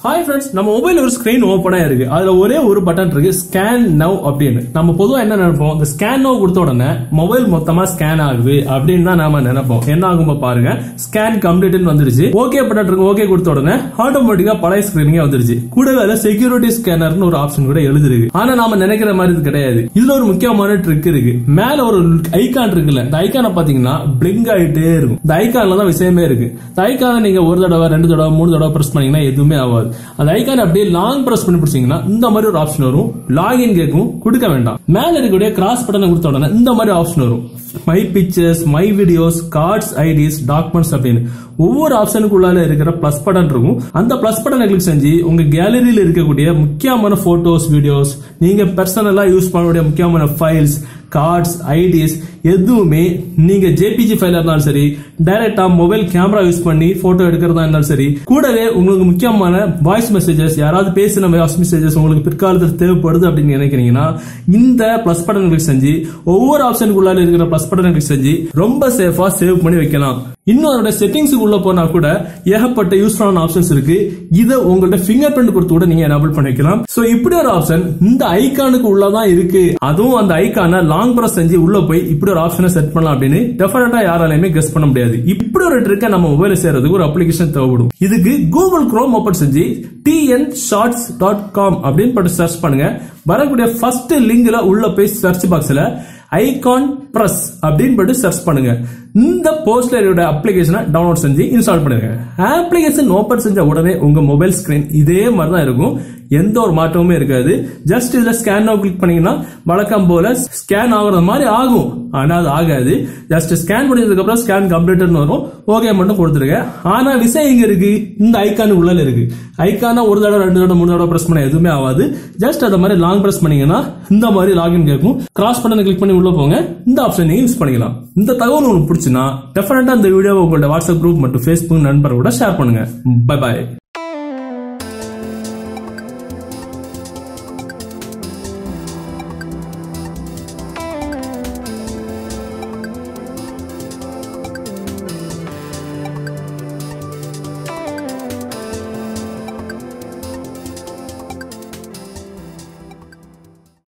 hi friends நம்ம mobile ஒரு screen ஓப்பனா இருக்கு அதுல ஒரே ஒரு பட்டன் இருக்கு ஸ்கேன் நவ் அப்படின்னு நம்ம பொதுவா என்ன நினைப்போம் இந்த ஸ்கேன் நவ் கொடுத்த உடனே மொபைல் மொத்தமா ஸ்கேன் ஆகுது அப்படின்னு தான் நாம நினைப்போம் என்ன ஆகும் பாருங்க ஸ்கேன் கம்ப்ளீட்னு வந்துருச்சு ஓகே பட்டன் இருக்கு ஓகே கொடுத்த உடனே ஆட்டோமேட்டிக்கா பழைய ஸ்கிரீனிங்கே வந்துருச்சு கூடவே அதுல செக்யூரிட்டி ஸ்கேனர்னு ஒரு ஆப்ஷன் கூட எழுதிருக்கு ஆனா நாம நினைக்கிற மாதிரி இது கிடையாது இதுல ஒரு முக்கியமான ட்ரிக் இருக்கு மேல ஒரு ஐகான் இருக்குல்ல இந்த ஐகானை பாத்தீங்கன்னா பிளிங்க் ஆயிட்டே இருக்கும் இந்த ஐகான்ல தான் விஷயமே இருக்கு இந்த ஐகானை நீங்க ஒரு தடவை ரெண்டு தடவை மூணு தடவை பிரஸ் பண்ணீங்கன்னா எதுவுமே ஆகாது அந்த ஐகான் அப்படியே லாங் பிரஸ் பண்ணி பிடிச்சீங்கன்னா இந்த மாதிரி ஒரு ஆப்ஷன் வரும் லாகின் கேட்கும் கொடுக்க வேண்டாம் மேல இருக்கக்கூடிய கிராஸ் பட்டனை கொடுத்த உடனே இந்த மாதிரி ஆப்ஷன் வரும் my pictures my videos cards IDs documents அப்படின்னு ஒவ்வொரு ஆப்ஷனுக்குள்ளால இருக்கிற பிளஸ் பட்டன் இருக்கும் அந்த பிளஸ் பட்டனை கிளிக் செஞ்சு உங்க கேலரியில் இருக்கக்கூடிய முக்கியமான போட்டோஸ் வீடியோஸ் நீங்க பர்சனலா யூஸ் பண்ணக்கூடிய முக்கியமான ஃபைல்ஸ் கார்ட்ஸ் ஐடிஸ் எதுவுமே நீங்க ஜேபிஜி ஃபைலா இருந்தாலும் சரி டைரக்டா மொபைல் கேமரா யூஸ் பண்ணி போட்டோ எடுக்கிறதா இருந்தாலும் சரி கூடவே உங்களுக்கு முக்கியமான வாய்ஸ் மெசேஜஸ் யாராவது பேசின வாய்ஸ் மெசேஜஸ் உங்களுக்கு பிற்காலத்தில் தேவைப்படுது அப்படின்னு நினைக்கிறீங்கன்னா இந்த பிளஸ் பட்டன் கிளிக் செஞ்சு ஒவ்வொரு ஆப்ஷனுக்குள்ளால இருக்கிற பிளஸ் பட்டன் கிளிக் செஞ்சு ரொம்ப சேஃபா சேவ் பண்ணி வைக்கலாம் இன்னும் அதோட செட்டிங்ஸ் உள்ள போனா கூட ஏகப்பட்ட யூஸ்ஃபுல்லான ஆப்ஷன்ஸ் இருக்கு இதை உங்கள்ட்ட ஃபிங்கர் பிரிண்ட் கொடுத்து கூட நீங்க எனபிள் பண்ணிக்கலாம் சோ இப்படி ஒரு ஆப்ஷன் இந்த ஐகானுக்கு உள்ளதான் இருக்கு அதுவும் அந்த ஐகானை லாங் பிரஸ் செஞ்சு உள்ள போய் இப்படி ஒரு ஆப்ஷனை செட் பண்ணலாம் அப்படின்னு டெஃபினட்டா யாராலையுமே கெஸ் பண்ண முடியாது இப்படி ஒரு ட்ரிக்கை நம்ம மொபைல செய்யறதுக்கு ஒரு அப்ளிகேஷன் தேவைப்படும் இதுக்கு கூகுள் குரோம் ஓபன் செஞ்சு டிஎன் ஷார்ட்ஸ் டாட் காம் அப்படின்னு போட்டு சர்ச் பண்ணுங்க வரக்கூடிய ஃபர்ஸ்ட் லிங்க்ல உள்ள போய் சர்ச் பாக்ஸ்ல ஐகான் பிரஸ் அப்படின்னு போட்டு சர்ச் பண்ணுங்க இந்த போஸ்டரோட அப்ளிகேஷனை டவுன்லோட் செஞ்சு இன்ஸ்டால் பண்ணுங்க அப்ளிகேஷன் ஓபன் செஞ்ச உடனே உங்க மொபைல் ஸ்கிரீன் இதே மாதிரி தான் இருக்கும் எந்த ஒரு மாற்றமுமே இருக்காது ஜஸ்ட் இதுல ஸ்கேன் கிளிக் பண்ணீங்கன்னா வழக்கம் போல ஸ்கேன் ஆகுறது மாதிரி ஆகும் ஆனா அது ஆகாது ஜஸ்ட் ஸ்கேன் பண்ணதுக்கு அப்புறம் ஸ்கேன் கம்ப்ளீட்னு வரும் ஓகே மட்டும் கொடுத்துருங்க ஆனா விஷயம் எங்க இருக்கு இந்த ஐக்கான் உள்ள இருக்கு ஐக்கான ஒரு தடவை ரெண்டு தடவை மூணு தடவை பிரஸ் பண்ண எதுவுமே ஆகாது ஜஸ்ட் அதை மாதிரி லாங் பிரஸ் பண்ணீங்கன்னா இந்த மாதிரி லாகின் கேட்கும் கிராஸ் பட்டனை கிளிக் பண்ணி உள்ள போங்க இந்த ஆப்ஷன் நீங்க யூஸ் பண்ணிக்கலாம் இந்த தகவல் உங்களுக்கு பிடிச்சுன்னா டெஃபினட்டா இந்த வீடியோ உங்களோட வாட்ஸ்அப் குரூப் மற்றும் ஃபேஸ்புக் நண்பர்களோட ஷேர் பண்ணுங்க பை பாய்